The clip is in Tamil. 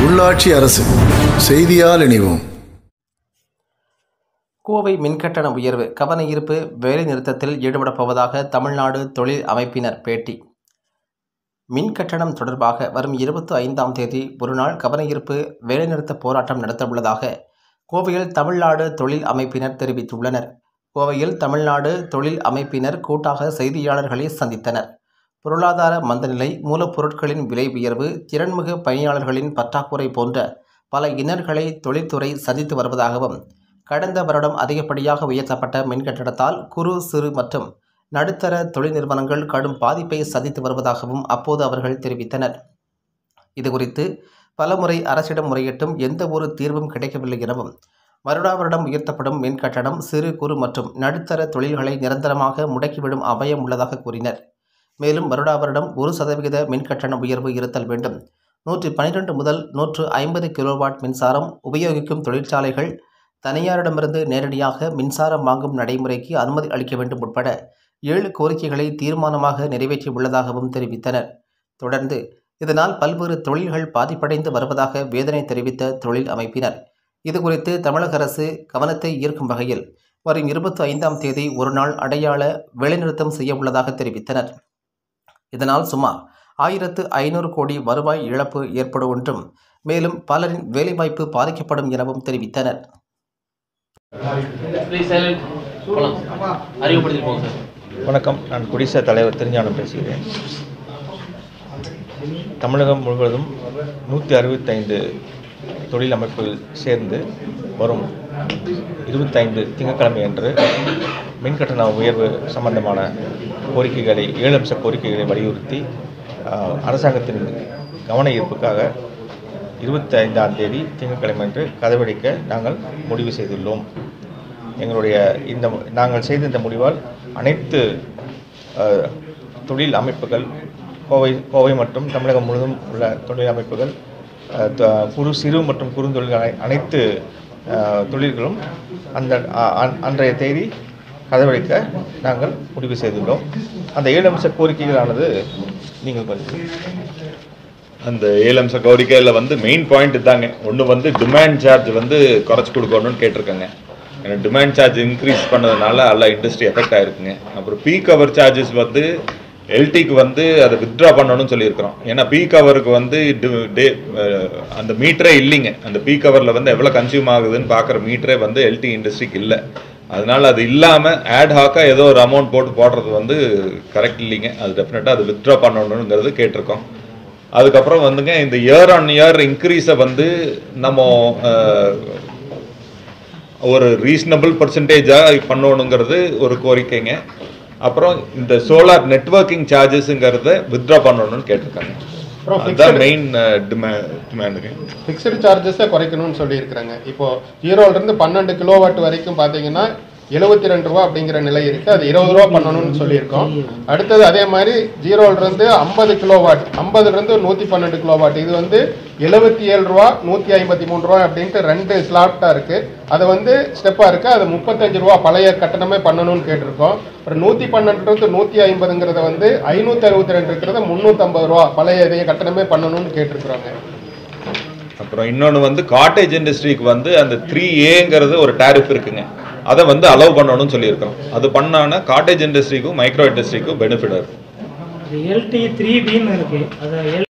உள்ளாட்சி அரசு செய்தியால் இணைவோம் கோவை மின்கட்டண உயர்வு கவன ஈர்ப்பு வேலைநிறுத்தத்தில் ஈடுபடப் போவதாக தமிழ்நாடு தொழில் அமைப்பினர் பேட்டி மின் கட்டணம் தொடர்பாக வரும் இருபத்தி ஐந்தாம் தேதி ஒருநாள் கவன ஈர்ப்பு வேலைநிறுத்த போராட்டம் நடத்தவுள்ளதாக கோவையில் தமிழ்நாடு தொழில் அமைப்பினர் தெரிவித்துள்ளனர் கோவையில் தமிழ்நாடு தொழில் அமைப்பினர் கூட்டாக செய்தியாளர்களை சந்தித்தனர் பொருளாதார மந்தநிலை மூலப்பொருட்களின் விலை உயர்வு திறன்மிகு பணியாளர்களின் பற்றாக்குறை போன்ற பல இன்னல்களை தொழில்துறை சந்தித்து வருவதாகவும் கடந்த வருடம் அதிகப்படியாக உயர்த்தப்பட்ட மின் கட்டணத்தால் குறு சிறு மற்றும் நடுத்தர தொழில் நிறுவனங்கள் கடும் பாதிப்பை சந்தித்து வருவதாகவும் அப்போது அவர்கள் தெரிவித்தனர் இதுகுறித்து பலமுறை அரசிடம் முறையிட்டும் எந்த ஒரு தீர்வும் கிடைக்கவில்லை எனவும் வருடா வருடம் உயர்த்தப்படும் மின் கட்டணம் சிறு குறு மற்றும் நடுத்தர தொழில்களை நிரந்தரமாக முடக்கிவிடும் அபாயம் உள்ளதாக கூறினர் மேலும் வருடா வருடம் ஒரு சதவிகித மின் கட்டண உயர்வு இருத்தல் வேண்டும் நூற்றி பனிரெண்டு முதல் நூற்று ஐம்பது கிலோவாட் மின்சாரம் உபயோகிக்கும் தொழிற்சாலைகள் தனியாரிடமிருந்து நேரடியாக மின்சாரம் வாங்கும் நடைமுறைக்கு அனுமதி அளிக்க வேண்டும் உட்பட ஏழு கோரிக்கைகளை தீர்மானமாக நிறைவேற்றியுள்ளதாகவும் தெரிவித்தனர் தொடர்ந்து இதனால் பல்வேறு தொழில்கள் பாதிப்படைந்து வருவதாக வேதனை தெரிவித்த தொழில் அமைப்பினர் இதுகுறித்து தமிழக அரசு கவனத்தை ஈர்க்கும் வகையில் வரும் இருபத்தி ஐந்தாம் தேதி ஒருநாள் அடையாள வேலைநிறுத்தம் செய்ய உள்ளதாக தெரிவித்தனர் இதனால் சுமார் ஆயிரத்து ஐநூறு கோடி வருவாய் இழப்பு ஏற்படும் என்றும் மேலும் பலரின் வேலைவாய்ப்பு பாதிக்கப்படும் எனவும் தெரிவித்தனர் ப்ளீஸ் சைலண்ட் போகலாம் அறிவுப்படுத்திட்டு போங்க சார் வணக்கம் நான் குடிசை தலைவர் திருஞானம் பேசுகிறேன் தமிழகம் முழுவதும் நூற்றி அறுபத்தைந்து தொழில் அமைப்புகள் சேர்ந்து வரும் இருபத்தைந்து திங்கட்கிழமை அன்று மின் கட்டண உயர்வு சம்பந்தமான கோரிக்கைகளை ஏழு அம்ச கோரிக்கைகளை வலியுறுத்தி ஆஹ், அரசாங்கத்தின் கவன ஈர்ப்புக்காக இருபத்தி ஐந்தாம் தேதி திங்கட்கிழமை அன்று கதவடிக்க நாங்கள் முடிவு செய்துள்ளோம் எங்களுடைய இந்த நாங்கள் செய்த இந்த முடிவால் அனைத்து அஹ், தொழில் அமைப்புகள் கோவை கோவை மற்றும் தமிழகம் முழுவதும் உள்ள தொழில் அமைப்புகள் அஹ், த- குறு சிறு மற்றும் குறுந்தொழில் அனை- அனைத்து அஹ், தொழில்களும் அந்த அ- அ- அன்றைய தேதி கதவடைக்க நாங்கள் முடிவு செய்துள்ளோம் அந்த ஏழு அம்ச கோரிக்கைகளானது நீங்கள் கொஞ்சம் அந்த ஏழு அம்ச கோரிக்கையில் வந்து மெயின் பாயிண்ட் தாங்க ஒன்று வந்து டிமாண்ட் சார்ஜ் வந்து குறைச்சி கொடுக்கணும்னு கேட்டிருக்காங்க ஏன்னா டிமாண்ட் சார்ஜ் இன்க்ரீஸ் பண்ணதுனால எல்லா இண்டஸ்ட்ரி எஃபெக்ட் ஆயிருக்குங்க அப்புறம் பீ கவர் சார்ஜஸ் வந்து எல்டிக்கு வந்து அதை வித்ட்ரா பண்ணணும்னு சொல்லியிருக்கிறோம் ஏன்னா பீ கவருக்கு வந்து டி- டே- அஹ் அந்த மீட்டரே இல்லைங்க அந்த பீ கவரில் வந்து எவ்வளோ கன்சியூம் ஆகுதுன்னு பார்க்குற மீட்டரே வந்து எல்டி இண்டஸ்ட்ரிக்கு இல்லை அதனால அது இல்லாமல் ஆட் ஹாக்காக ஏதோ ஒரு அமௌண்ட் போட்டு போடுறது வந்து கரெக்ட் இல்லைங்க அது டெஃபினட்டாக அது வித்ட்ரா பண்ணணுங்கிறது கேட்டிருக்கோம் அதுக்கப்புறம் வந்துங்க இந்த இயர் ஆன் இயர் இன்க்ரீஸை வந்து நம்ம அஹ், ஒரு ரீசனபிள் பர்சன்டேஜாக பண்ணணுங்கிறது ஒரு கோரிக்கைங்க அப்புறம் இந்த சோலார் நெட்வொர்க்கிங் சார்ஜஸ்ங்கிறத வித்ட்ரா பண்ணணும்னு கேட்டிருக்காங்க அப்புறம் அதுதான் மெயின் டிமாண்டுங்க ஃபிக்ஸ்டு சார்ஜஸை குறைக்கணும்னு சொல்லியிருக்கிறாங்க இப்போ ஜீரோல இருந்து பன்னெண்டு கிலோவாட் வரைக்கும் பார்த்தீங்கன்னா எழுபத்தி ரெண்டு ரூபா அப்படிங்கிற நிலை இருக்கு அது இருபது ரூபா பண்ணணும்னு சொல்லியிருக்கோம் அடுத்தது அதே மாதிரி ஜீரோல இருந்து ஐம்பது கிலோவாட் ஐம்பதுல இருந்து நூத்தி பன்னெண்டு கிலோவாட் இது வந்து எழுபத்தி ஏழு ரூபா நூத்தி ஐம்பத்தி மூணு ரூபா அப்படின்ட்டு ரெண்டு ஸ்லாப்டா இருக்கு அது வந்து ஸ்டெப்பா இருக்கு அது முப்பத்தஞ்சு ரூபா பழைய கட்டணமே பண்ணணும்னு கேட்டிருக்கோம் அப்புறம் நூத்தி பன்னெண்டுல இருந்து நூத்தி ஐம்பதுங்கிறத வந்து ஐநூத்தி அறுபத்தி ரெண்டு இருக்கிறத முன்னூத்தி ரூபா பழைய இதைய கட்டணமே பண்ணணும்னு கேட்டிருக்கிறாங்க அப்புறம் இன்னொன்று வந்து காட்டேஜ் இண்டஸ்ட்ரிக்கு வந்து அந்த த்ரீ ஏங்கிறது ஒரு டாரிஃப் இருக்குங்க அதை வந்து அலோவ் பண்ணணும்னு சொல்லியிருக்கிறோம் அது பண்ணான்னா காட்டேஜ் இண்டஸ்ட்ரிக்கும் மைக்ரோ இண்டஸ்ட்ரிக்கும் பெனிஃபிட் இருக்கும் எல்டி த்ரீ பின்னு இருக்கு அதை